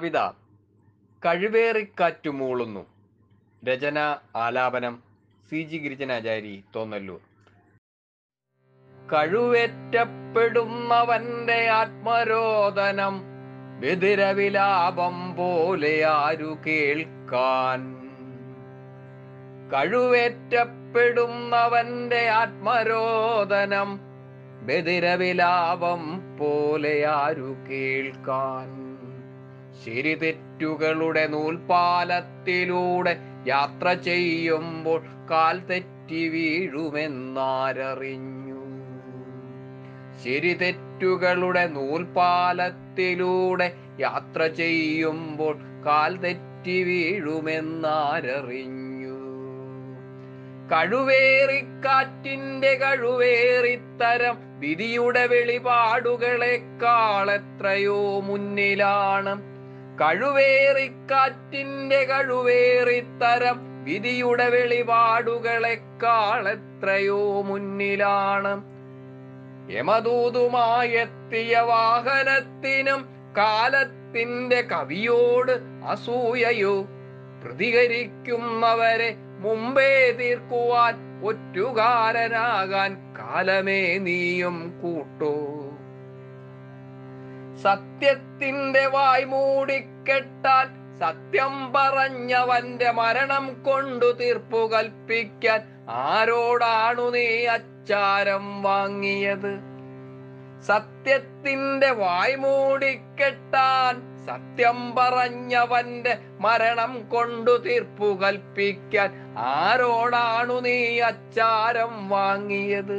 കവിത കഴിവേറിക്കാറ്റു മൂളുന്നു രചന ആലാപനം സി ജി ഗിരിജനാചാരി തോന്നല്ലൂർ കഴിവേറ്റപ്പെടുന്നവന്റെ ആത്മരോദനം ബദിരവിലാപം പോലെ ആരു കേൾക്കാൻ കഴിവേറ്റപ്പെടുന്നവന്റെ ആത്മരോദനം ബദിരവിലാപം പോലെ ആരു കേൾക്കാൻ ശരി തെറ്റുകളുടെ നൂൽപാലത്തിലൂടെ യാത്ര ചെയ്യുമ്പോൾ കാൽ തെറ്റി വീഴുമെന്നാരറിഞ്ഞു ശരി തെറ്റുകളുടെ നൂൽപാലത്തിലൂടെ യാത്ര ചെയ്യുമ്പോൾ കാൽ തെറ്റി വീഴുമെന്നാരറിഞ്ഞു കഴുവേറിക്കാറ്റിന്റെ കഴുവേറിത്തരം വിധിയുടെ വെളിപാടുകളെക്കാൾ എത്രയോ മുന്നിലാണ് കഴുവേറിക്കാറ്റിന്റെ കഴുവേറിത്തരം വിധിയുടെ വെളിപാടുകളെക്കാൾ എത്രയോ മുന്നിലാണ് യമദൂതുമായെത്തിയ വാഹനത്തിനും കാലത്തിന്റെ കവിയോട് അസൂയയോ പ്രതികരിക്കുന്നവരെ മുമ്പേ തീർക്കുവാൻ ഒറ്റുകാരനാകാൻ കാലമേ നീയും കൂട്ടോ സത്യത്തിന്റെ വായ് മൂടിക്കെട്ടാൻ സത്യം പറഞ്ഞവന്റെ മരണം കൊണ്ടു തീർപ്പു കൽപ്പിക്കാൻ ആരോടാണു നീ അച്ചാരം വാങ്ങിയത് സത്യത്തിന്റെ വായ് മൂടിക്കെട്ടാൻ സത്യം പറഞ്ഞവന്റെ മരണം കൊണ്ടു തീർപ്പു കൽപ്പിക്കാൻ ആരോടാണു നീ അച്ചാരം വാങ്ങിയത്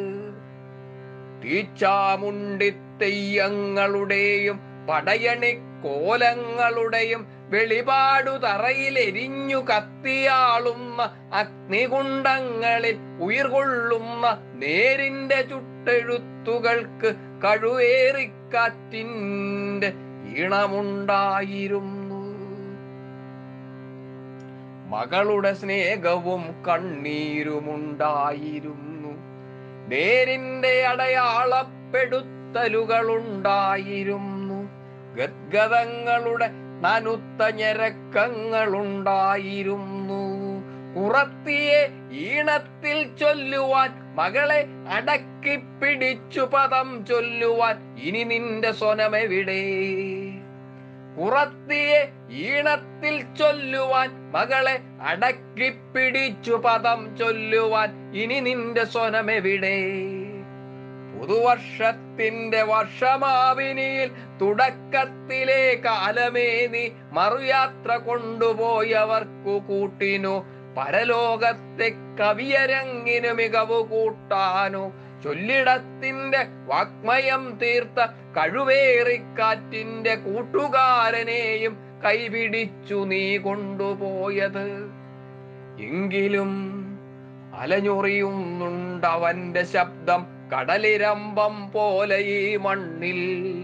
തീച്ചാമുണ്ടിത്തെയ്യങ്ങളുടെയും പടയണി കോലങ്ങളുടെയും വെളിപാടു തറയിൽ എരിഞ്ഞു കത്തിയാളുന്ന അഗ്നികുണ്ടങ്ങളിൽ ഉയിർകൊള്ളുന്ന നേരിന്റെ ചുട്ടെഴുത്തുകൾക്ക് കഴുവേറിക്കാറ്റിന്റെ ഈണമുണ്ടായിരുന്നു മകളുടെ സ്നേഹവും കണ്ണീരുമുണ്ടായിരുന്നു നേരിന്റെ അടയാളപ്പെടുത്തലുകളുണ്ടായിരുന്നു ഗദ്ഗതങ്ങളുടെ നനുത്ത ഞരക്കങ്ങളുണ്ടായിരുന്നു ഉറത്തിയെ ഈണത്തിൽ ചൊല്ലുവാൻ മകളെ അടക്കി പിടിച്ചു പദം ചൊല്ലുവാൻ ഇനി നിന്റെ സ്വനമെവിടെ ഉറത്തിയെ ഈണത്തിൽ ചൊല്ലുവാൻ മകളെ അടക്കി പിടിച്ചു പദം ചൊല്ലുവാൻ ഇനി നിന്റെ സ്വനമെവിടെ പുതുവർഷത്തിന്റെ വർഷമാവിനിയിൽ തുടക്കത്തിലെ കാലമേ നീ മറുയാത്ര കൊണ്ടുപോയവർക്കു കൂട്ടിനു പരലോകത്തെ കവിയരങ്ങിനു മികവ് കൂട്ടാനോ ചൊല്ലിടത്തിന്റെ വാക്മയം തീർത്ത കഴുവേറിക്കാറ്റിന്റെ കൂട്ടുകാരനെയും കൈപിടിച്ചു നീ കൊണ്ടുപോയത് എങ്കിലും അലഞ്ഞുറിയുന്നുണ്ടവന്റെ ശബ്ദം കടലിരമ്പം പോലെ ഈ മണ്ണിൽ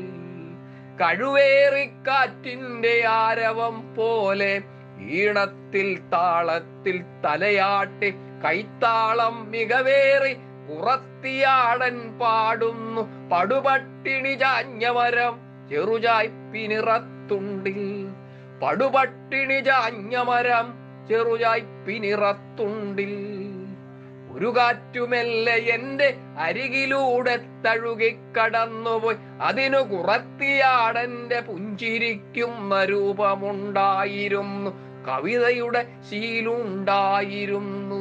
കഴുവേറിക്കാറ്റിന്റെ ആരവം പോലെ ഈണത്തിൽ താളത്തിൽ തലയാട്ടി കൈത്താളം മികവേറി ഉറത്തിയാടൻ പാടുന്നു പടുപട്ടിണി ചാഞ്ഞമരം ചെറുചായ്പിനിറത്തുണ്ടിൽ പടുപട്ടിണി ചാഞ്ഞമരം ചെറുചായ്പിനിറത്തുണ്ടിൽ ഒരു കാറ്റുമെല്ലെ എന്റെ അരികിലൂടെ തഴുകിക്കടന്നുപോയി അതിനു കുറത്തിയാടന്റെ പുഞ്ചിരിക്കുന്ന രൂപമുണ്ടായിരുന്നു കവിതയുടെ ശീലുണ്ടായിരുന്നു